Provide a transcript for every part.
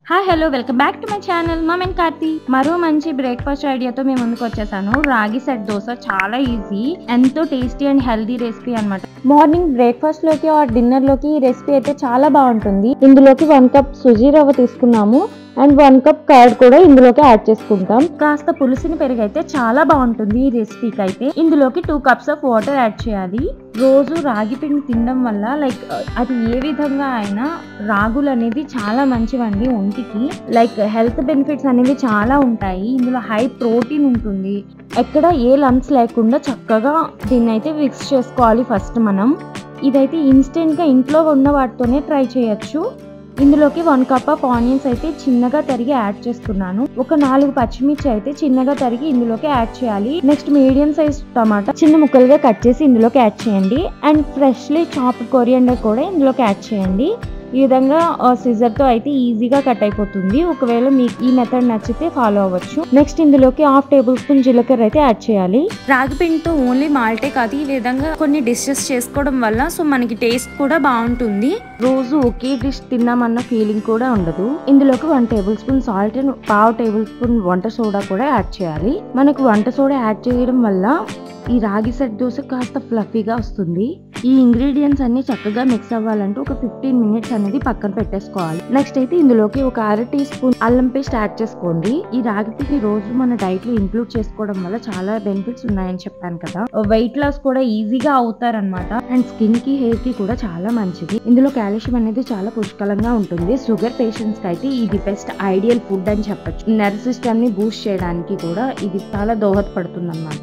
hi hello welcome back to my channel mom and Karthi మరో మంచి breakfast ఐడియాతో మేము ముందుకు వచ్చేసాను రాగి సెట్ దోశ చాలా ఈజీ ఎంతో టేస్టీ అండ్ హెల్దీ రెసిపీ అన్నమాట మార్నింగ్ బ్రేక్ఫాస్ట్ లోకి ఆర్ డిన్నర్ లోకి ఈ రెసిపీ అయితే చాలా బాగుంటుంది ఇందులోకి వన్ కప్ సుజీ రవ్వ తీసుకున్నాము అండ్ వన్ కప్ కర్డ్ కూడా ఇందులోకి యాడ్ చేసుకుంటాం కాస్త పులుసుని పెరుగు అయితే చాలా బాగుంటుంది ఈ రెసిపీకి అయితే ఇందులోకి two cups of water add చేయాలి రోజు రాగి పిండి తినడం వల్ల లైక్ అది ఏ విధంగా అయినా రాగులు అనేది చాలా మంచివండి ఒంటికి లైక్ హెల్త్ బెనిఫిట్స్ అనేవి చాలా ఉంటాయి ఇందులో హై ప్రోటీన్ ఉంటుంది ఎక్కడ ఏ లంప్స్ లేకుండా చక్కగా దీన్ని అయితే మిక్స్ చేసుకోవాలి ఫస్ట్ మనం ఇదైతే ఇన్స్టెంట్గా ఇంట్లో ఉన్న వాటితోనే ట్రై చేయొచ్చు ఇందులోకి వన్ కప్ ఆఫ్ ఆనియన్స్ అయితే చిన్నగా తరిగి యాడ్ చేస్తున్నాను ఒక నాలుగు పచ్చిమిర్చి అయితే చిన్నగా తరిగి ఇందులోకి యాడ్ చేయాలి నెక్స్ట్ మీడియం సైజ్ టమాటా చిన్న ముక్కలుగా కట్ చేసి ఇందులోకి యాడ్ చేయండి అండ్ ఫ్రెష్లీ చాప్ కొరియండర్ కూడా ఇందులోకి యాడ్ చేయండి ఈ విధంగా సిజర్ తో అయితే ఈజీగా కట్ అయిపోతుంది ఒకవేళ మీకు ఈ మెథడ్ నచ్చితే ఫాలో అవ్వచ్చు నెక్స్ట్ ఇందులోకి హాఫ్ టేబుల్ స్పూన్ జీలకర్ర అయితే యాడ్ చేయాలి రాగి పిండితో ఓన్లీ మాల్టే కాదు ఈ విధంగా కొన్ని డిషెస్ చేసుకోవడం వల్ల సో మనకి టేస్ట్ కూడా బాగుంటుంది రోజు ఒకే డిష్ తిన్నామన్న ఫీలింగ్ కూడా ఉండదు ఇందులోకి one tablespoon salt and పావు టేబుల్ స్పూన్ వంట సోడా కూడా యాడ్ చేయాలి మనకు వంట సోడా యాడ్ చేయడం వల్ల ఈ రాగి సెట్ దోశ కాస్త ఫ్లఫీగా వస్తుంది ఈ ఇంగ్రీడియంట్స్ అన్ని చక్కగా మిక్స్ అవ్వాలంటే ఒక ఫిఫ్టీన్ మినిట్స్ అనేది పక్కన పెట్టేసుకోవాలి నెక్స్ట్ అయితే ఇందులోకి ఒక అర టీ స్పూన్ అల్లం పేస్ట్ యాడ్ చేసుకోండి ఈ రాగి పిండి రోజు మన డైట్ లో ఇంక్లూడ్ చేసుకోవడం వల్ల చాలా బెనిఫిట్స్ ఉన్నాయని చెప్పాను కదా వెయిట్ లాస్ కూడా ఈజీగా అవుతారనమాట అండ్ స్కిన్ కి హెయిర్ కి కూడా చాలా మంచిది ఇందులో కాల్షియం అనేది చాలా పుష్కలంగా ఉంటుంది షుగర్ పేషెంట్స్ కి అయితే ఇది బెస్ట్ ఐడియల్ ఫుడ్ అని చెప్పొచ్చు నర్వ్ సిస్టమ్ ని బూస్ట్ చేయడానికి కూడా ఇది చాలా దోహదపడుతుంది అనమాట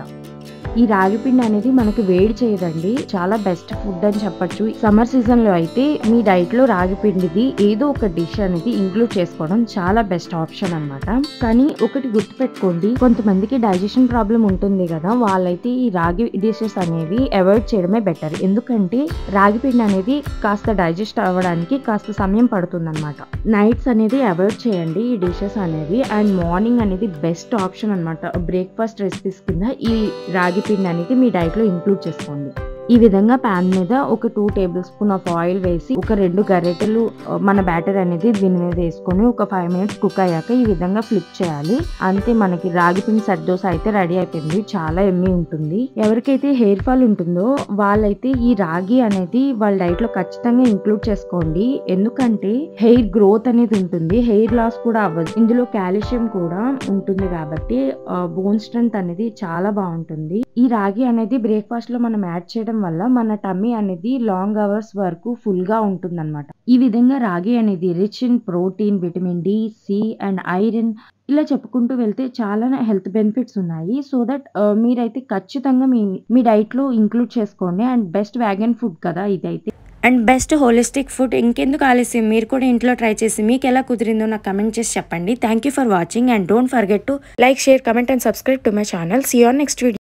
ఈ రాగి పిండి అనేది మనకి వేడి చేయదండి చాలా బెస్ట్ ఫుడ్ అని చెప్పొచ్చు సమ్మర్ సీజన్ లో అయితే మీ డైట్ లో రాగి పిండిది ఏదో ఒక డిష్ అనేది ఇంక్లూడ్ చేసుకోవడం చాలా బెస్ట్ ఆప్షన్ అన్నమాట కానీ ఒకటి గుర్తుపెట్టుకోండి కొంతమందికి డైజెషన్ ప్రాబ్లం ఉంటుంది కదా వాళ్ళైతే ఈ రాగి డిషెస్ అనేవి అవాయిడ్ చేయడమే బెటర్ ఎందుకంటే రాగి పిండి అనేది కాస్త డైజెస్ట్ అవ్వడానికి కాస్త సమయం పడుతుంది అనమాట నైట్స్ అనేది అవాయిడ్ చేయండి ఈ డిషెస్ అనేవి అండ్ మార్నింగ్ అనేది బెస్ట్ ఆప్షన్ అనమాట బ్రేక్ఫాస్ట్ రెసిపీస్ కింద ఈ రాగి పిండి అనేది మీ డైట్ లో ఇంక్లూడ్ చేసుకోండి ఈ విధంగా పాన్ మీద ఒక two tablespoon of oil వేసి ఒక రెండు గరిటెలు ఆ, మన బ్యాటర్ అనేది దీని మీద వేసుకొని ఒక ఫైవ్ మినిట్స్ కుక్ అయ్యాక ఈ విధంగా ఫ్లిప్ చేయాలి అంతే మనకి రాగి పిండి సెట్ దోశ అయితే రెడీ అయిపోయింది చాలా ఎమ్మి ఉంటుంది ఎవరికైతే హెయిర్ ఫాల్ ఉంటుందో వాళ్ళైతే ఈ రాగి అనేది వాళ్ళ డైట్ లో ఖచ్చితంగా ఇంక్లూడ్ చేసుకోండి ఎందుకంటే హెయిర్ గ్రోత్ అనేది ఉంటుంది హెయిర్ లాస్ కూడా అవ్వదు ఇందులో కాల్షియం కూడా ఉంటుంది కాబట్టి బోన్ స్ట్రెంత్ అనేది చాలా బాగుంటుంది ఈ రాగి అనేది బ్రేక్ఫాస్ట్ లో మనం యాడ్ చేయడం వల్ల మన టమ్మీ అనేది లాంగ్ అవర్స్ వరకు ఫుల్ గా ఉంటుంది అనమాట ఈ విధంగా రాగి అనేది rich in protein vitamin D C and iron ఇలా చెప్పుకుంటూ వెళ్తే చాలా హెల్త్ బెనిఫిట్స్ ఉన్నాయి సో దట్ మీరైతే ఖచ్చితంగా మీ మీ డైట్ లో ఇంక్లూడ్ చేసుకోండి అండ్ బెస్ట్ వ్యాగన్ ఫుడ్ కదా ఇదైతే అండ్ బెస్ట్ హోలిస్టిక్ ఫుడ్ ఇంకెందుకు ఆలస్యం మీరు కూడా ఇంట్లో ట్రై చేసి మీకు ఎలా కుదిరిందో నాకు కమెంట్ చేసి చెప్పండి thank you for watching and don't forget to like share comment and subscribe to my channel see on next video